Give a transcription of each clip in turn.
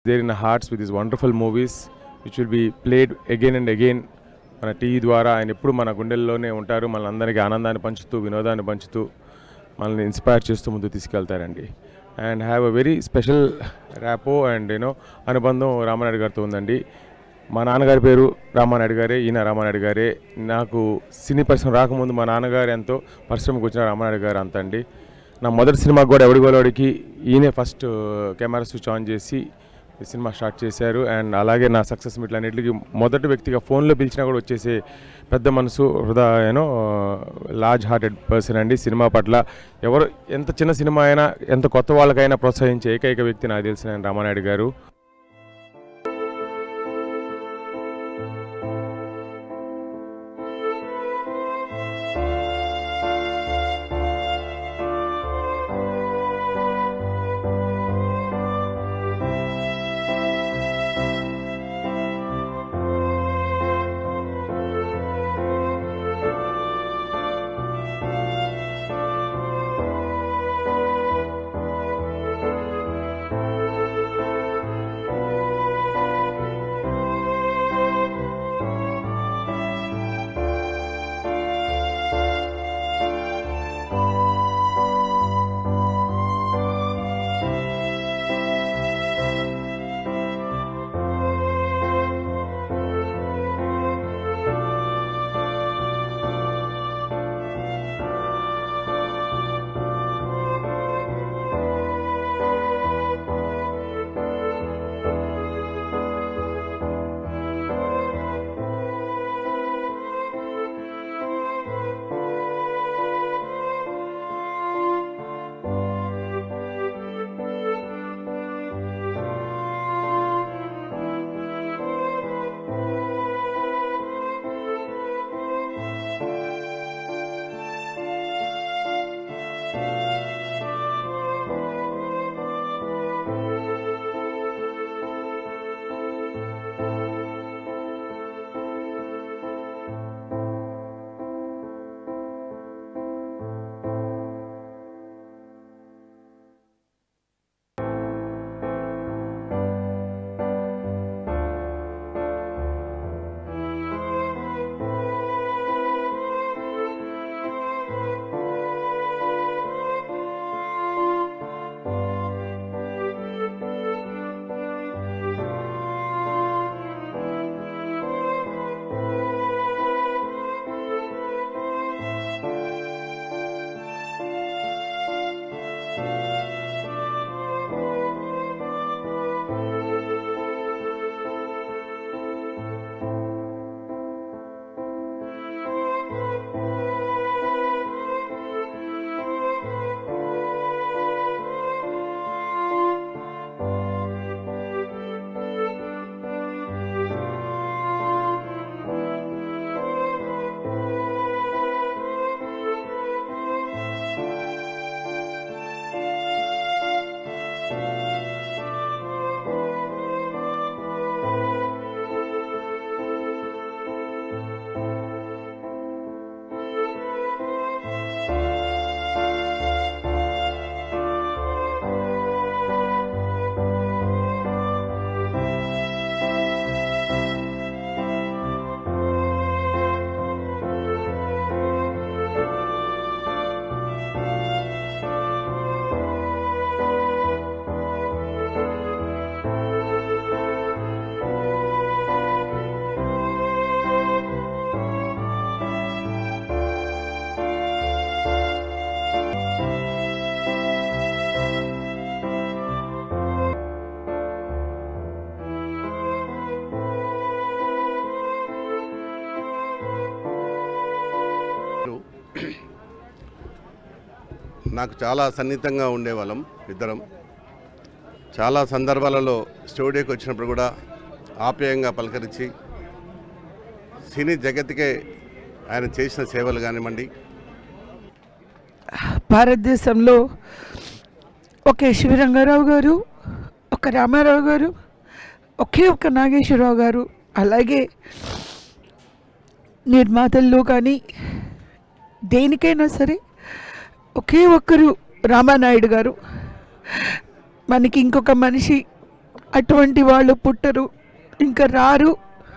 there in our hearts with these wonderful movies which will be played again and again మన TV ద్వారా ఆయన ఎప్పుడు మన గుండెల్లోనే ఉంటారు మన అందరికీ ఆనందాన్ని పంచుతూ వినోదాన్ని పంచుతూ మనల్ని ఇన్స్పైర్ చేస్తూ ముందు తీసుకెళ్తారండి and have a very special rapport and you know అనుబంధం రామానాయుడు గారితో ఉందండి మా నాన్నగారి పేరు రామానాయుడు గారే ఈయన రామానాయుడు గారే నాకు సినీ పరిశ్రమ రాకముందు మా నాన్నగారు ఎంతో పరిశ్రమకు వచ్చిన రామానాయుడు గారు అంత అండి నా మొదటి సినిమాకి కూడా ఎవడి గోలవాడికి ఈయనే ఫస్ట్ కెమెరా స్విచ్ ఆన్ చేసి ఈ సినిమా స్టార్ట్ చేశారు అండ్ అలాగే నా సక్సెస్ మీట్లన్నిటికీ మొదటి వ్యక్తిగా ఫోన్లో పిలిచినా కూడా వచ్చేసే పెద్ద మనసు హృదయ యూనో లార్జ్ హార్టెడ్ పర్సన్ అండి సినిమా పట్ల ఎవరు ఎంత చిన్న సినిమా అయినా ఎంత కొత్త వాళ్ళకైనా ప్రోత్సహించే ఏకైక వ్యక్తి నాకు తెలిసిన రామానాయుడు గారు నాకు చాలా సన్నిహితంగా ఉండేవాళ్ళం ఇద్దరం చాలా సందర్భాలలో స్టూడియోకి వచ్చినప్పుడు కూడా ఆప్యాయంగా పలకరించి సినీ జగత్తుకే ఆయన చేసిన సేవలు కానివ్వండి భారతదేశంలో ఒక ఎస్వి రంగారావు గారు ఒక రామారావు గారు ఒకే ఒక నాగేశ్వరరావు గారు అలాగే నిర్మాతల్లో కానీ దేనికైనా సరే ఒకే ఒక్కరు రామానాయుడు గారు మనకి ఇంకొక మనిషి అటువంటి వాళ్ళు పుట్టరు ఇంకా రారు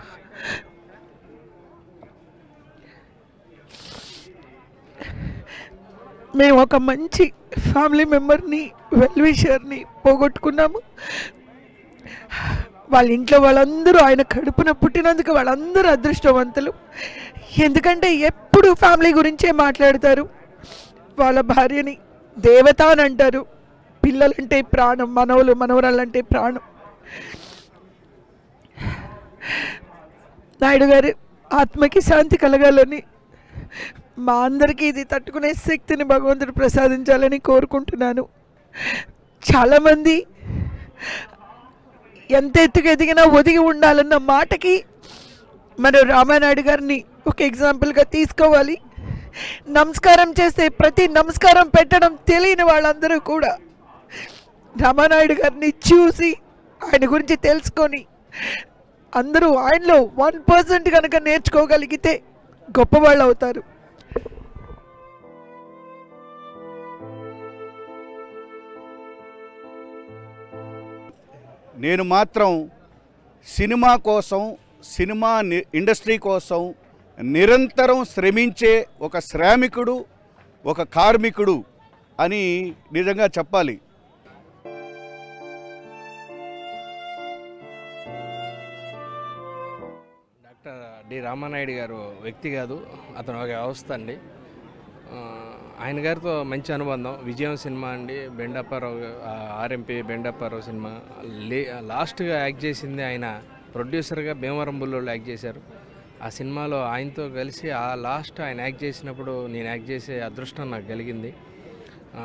మేము ఒక మంచి ఫ్యామిలీ మెంబర్ని వెల్ విషర్ని పోగొట్టుకున్నాము వాళ్ళ ఇంట్లో వాళ్ళందరూ ఆయన కడుపున పుట్టినందుకు వాళ్ళందరూ అదృష్టవంతులు ఎందుకంటే ఎప్పుడు ఫ్యామిలీ గురించే మాట్లాడతారు వాళ్ళ భార్యని దేవత అని అంటారు పిల్లలంటే ప్రాణం మనవలు మనవరాలంటే ప్రాణం నాయుడు గారు ఆత్మకి శాంతి కలగాలని మా అందరికీ ఇది తట్టుకునే శక్తిని భగవంతుడు ప్రసాదించాలని కోరుకుంటున్నాను చాలామంది ఎంత ఎత్తుకు ఎదిగినా ఒదిగి ఉండాలన్న మాటకి మనం రామానాయుడు గారిని ఒక ఎగ్జాంపుల్గా తీసుకోవాలి నమస్కారం చేస్తే ప్రతి నమస్కారం పెట్టడం తెలియని వాళ్ళందరూ కూడా రామానాయుడు గారిని చూసి ఆయన గురించి తెలుసుకొని అందరూ ఆయనలో వన్ పర్సెంట్ కనుక నేర్చుకోగలిగితే గొప్పవాళ్ళు అవుతారు నేను మాత్రం సినిమా కోసం సినిమా ని- ఇండస్ట్రీ కోసం నిరంతరం శ్రమించే ఒక శ్రామికుడు ఒక కార్మికుడు అని నిజంగా చెప్పాలి డాక్టర్ డి రామానాయుడు గారు వ్యక్తి కాదు అతను ఒక వ్యవస్థ అండి ఆ, ఆయన గారితో మంచి అనుబంధం విజయం సినిమా అండి బెండప్పారావు ఆ, ఆర్ఎంపి బెండప్పారావు సినిమా లే లాస్ట్గా యాక్ట్ చేసింది ఆయన ప్రొడ్యూసర్గా భీమవరం బుల్లోళ్ళు యాక్ట్ చేశారు ఆ సినిమాలో ఆయనతో కలిసి ఆ లాస్ట్ ఆయన యాక్ట్ చేసినప్పుడు నేను యాక్ట్ చేసే అదృష్టం నాకు కలిగింది ఆ,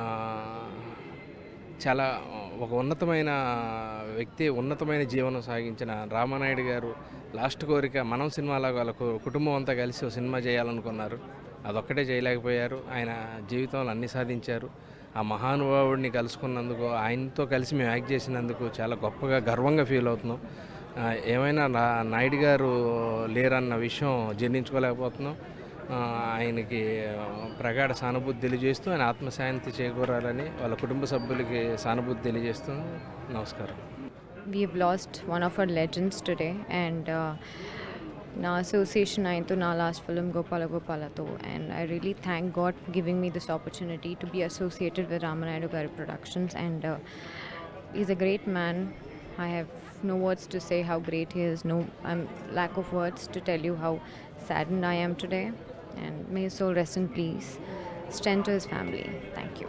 చాలా ఒక ఉన్నతమైన వ్యక్తి ఉన్నతమైన జీవనం సాగించిన రామానాయుడు గారు లాస్ట్ కోరిక మనం సినిమాలాగా వాళ్ళ కు- కుటుంబం అంతా కలిసి ఒక సినిమా చేయాలనుకున్నారు అదొక్కటే చేయలేకపోయారు ఆయన జీవితంలో అన్ని సాధించారు ఆ మహానుభావుడిని కలుసుకున్నందుకు ఆయనతో కలిసి మేము యాక్ట్ చేసినందుకు చాలా గొప్పగా గర్వంగా ఫీల్ అవుతున్నాం ఆ, ఏమైనా నా నాయుడు గారు లేరన్న విషయం జీర్ణించుకోలేకపోతున్నాం ఆ, ఆయనకి ప్రగాఢ సానుభూతి తెలియజేస్తూ ఆయన ఆత్మశాంతి చేకూరాలని వాళ్ళ కుటుంబ సభ్యులకి సానుభూతి తెలియజేస్తూ నమస్కారం we've lost one of our legends today and uh, నా అసోసియేషన్ ఆయనతో నా లాస్ట్ ఫిలిం గోపాల గోపాలతో and I really thank God for giving me this opportunity to be associated with Ramanaidu గారి productions and is a great man I have no words to say how great he is no i'm lack of words to tell you how saddened i am today and may his soul rest in peace strength to his family thank you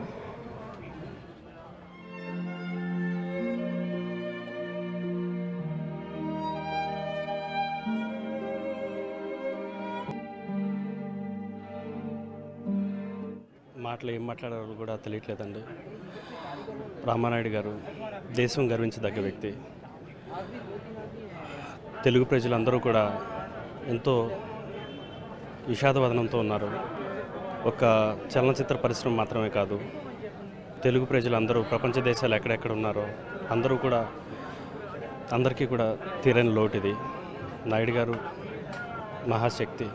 మాటలు ఏం మాట్లాడారో కూడా తెలియట్లేదండి రామానాయుడు గారు దేశం గర్వించదగ్గ వ్యక్తి తెలుగు ప్రజలందరూ కూడా ఎంతో విషాదవదనంతో ఉన్నారు ఒక చలనచిత్ర పరిశ్రమ మాత్రమే కాదు తెలుగు ప్రజలందరూ ప్రపంచ దేశాలు ఎక్కడెక్కడ ఉన్నారో అందరూ కూడా అందరికీ కూడా తీరని లోటు ఇది నాయుడు గారు మహాశక్తి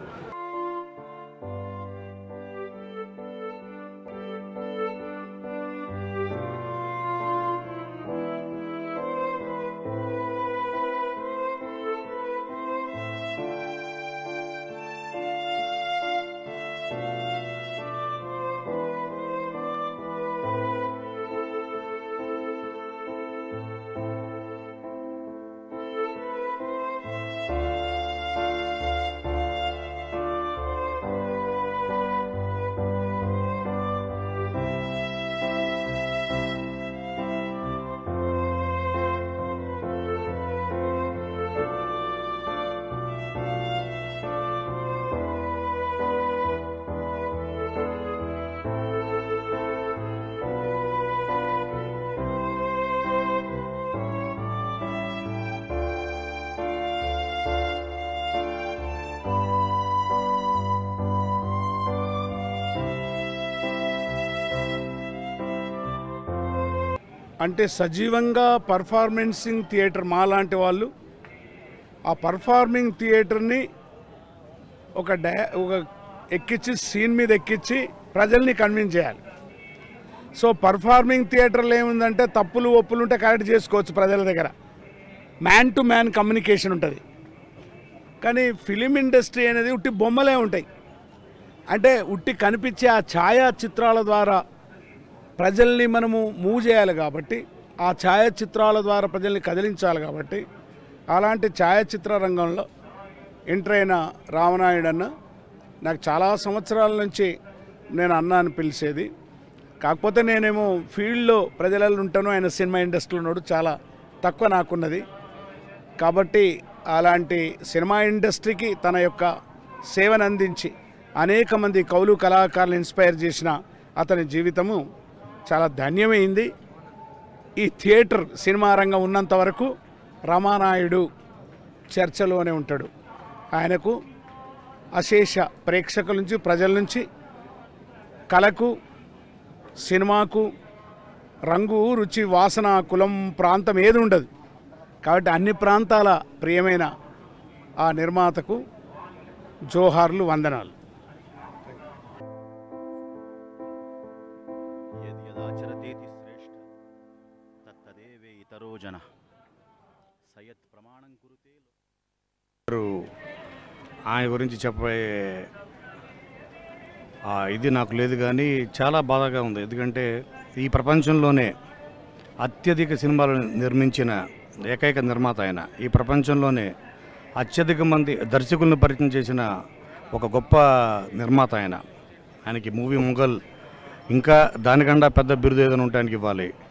అంటే సజీవంగా పర్ఫార్మెన్సింగ్ థియేటర్ మా లాంటి వాళ్ళు ఆ పర్ఫార్మింగ్ థియేటర్ని ఒక డా ఒక ఎక్కించి సీన్ మీద ఎక్కించి ప్రజల్ని కన్విన్స్ చేయాలి సో పర్ఫార్మింగ్ థియేటర్లో ఏముందంటే తప్పులు ఒప్పులు ఉంటే కరెక్ట్ చేసుకోవచ్చు ప్రజల దగ్గర మ్యాన్ టు మ్యాన్ కమ్యూనికేషన్ ఉంటుంది కానీ ఫిలిం ఇండస్ట్రీ అనేది ఉట్టి బొమ్మలే ఉంటాయి అంటే ఉట్టి కనిపించే ఆ ఛాయాచిత్రాల ద్వారా ప్రజల్ని మనము మూవ్ చేయాలి కాబట్టి ఆ ఛాయాచిత్రాల ద్వారా ప్రజల్ని కదిలించాలి కాబట్టి అలాంటి ఛాయాచిత్ర రంగంలో ఎంటర్ అయిన రామనాయుడు అన్న నాకు చాలా సంవత్సరాల నుంచి నేను అన్న అని పిలిచేది కాకపోతే నేనేమో ఫీల్డ్లో ప్రజలలో ఉంటాను ఆయన సినిమా ఇండస్ట్రీలో ఉన్నాడు చాలా తక్కువ నాకున్నది కాబట్టి అలాంటి సినిమా ఇండస్ట్రీకి తన యొక్క సేవను అందించి అనేక మంది కౌలు కళాకారులు ఇన్స్పైర్ చేసిన అతని జీవితము చాలా ధన్యమైంది ఈ థియేటర్ సినిమా రంగం ఉన్నంత వరకు రమానాయుడు చర్చలోనే ఉంటాడు ఆయనకు అశేష ప్రేక్షకుల నుంచి ప్రజల నుంచి కళకు సినిమాకు రంగు రుచి వాసన కులం ప్రాంతం ఏది ఉండదు కాబట్టి అన్ని ప్రాంతాల ప్రియమైన ఆ నిర్మాతకు జోహార్లు వందనాలు యద్యదాచరతేతి శ్రేష్ఠ తత్తదేవే ఇతరో జన సయత్ ప్రమాణం కురుతే గారు ఆయన గురించి చెప్పే ఆ ఇది నాకు లేదు కానీ చాలా బాధగా ఉంది ఎందుకంటే ఈ ప్రపంచంలోనే అత్యధిక సినిమాలు నిర్మించిన ఏకైక నిర్మాత ఆయన ఈ ప్రపంచంలోనే అత్యధిక మంది దర్శకులను పరిచయం చేసిన ఒక గొప్ప నిర్మాత ఆయన ఆయనకి మూవీ మొఘల్ ఇంకా దానికన్నా పెద్ద బిరుదు ఏదైనా ఉంటే ఆయనకి ఇవ్వాలి